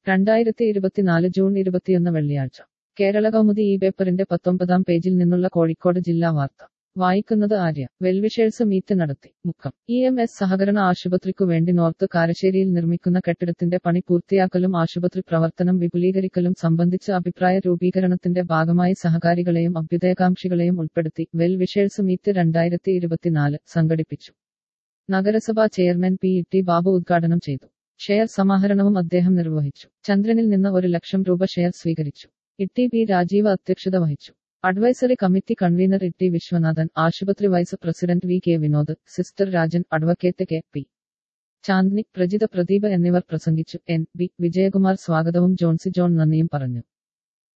രണ്ടായിരത്തി ഇരുപത്തിനാല് ജൂൺ ഇരുപത്തിയൊന്ന് വെള്ളിയാഴ്ച കേരള കൗമുദി ഈ പേപ്പറിന്റെ പത്തൊമ്പതാം പേജിൽ നിന്നുള്ള കോഴിക്കോട് ജില്ലാ വാർത്ത വായിക്കുന്നത് ആര്യ വെൽവിഷേഴ്സ് മീറ്റ് നടത്തി മുക്കം ഇ എം എസ് സഹകരണ ആശുപത്രിക്കു വേണ്ടി നോർത്ത് കാരശ്ശേരിയിൽ നിർമ്മിക്കുന്ന കെട്ടിടത്തിന്റെ പണി പൂർത്തിയാക്കലും ആശുപത്രി പ്രവർത്തനം വിപുലീകരിക്കലും സംബന്ധിച്ച് അഭിപ്രായ രൂപീകരണത്തിന്റെ ഭാഗമായി സഹകാരികളെയും അഭ്യുദയകാംക്ഷികളെയും ഉൾപ്പെടുത്തി വെൽവിഷേഴ്സ് മീറ്റ് രണ്ടായിരത്തി ഇരുപത്തിനാല് സംഘടിപ്പിച്ചു നഗരസഭാ ചെയർമാൻ പി ടി ബാബു ഉദ്ഘാടനം ചെയ്തു ഷെയർ സമാഹരണവും അദ്ദേഹം നിർവഹിച്ചു ചന്ദ്രനിൽ നിന്ന് ഒരു ലക്ഷം രൂപ ഷെയർ സ്വീകരിച്ചു ഇട്ടി പി രാജീവ് അധ്യക്ഷത വഹിച്ചു advisory committee convener Itty Viswanathan ആശുപത്രി vice president V K Vinod sister Rajan advocate K P Chandni Prajitha Pradeep എന്നിവർ പ്രസംഗിച്ചു എൻ ബി വിജയകുമാർ സ്വാഗതവും ജോൺസി ജോൺ നന്ദിയും പറഞ്ഞു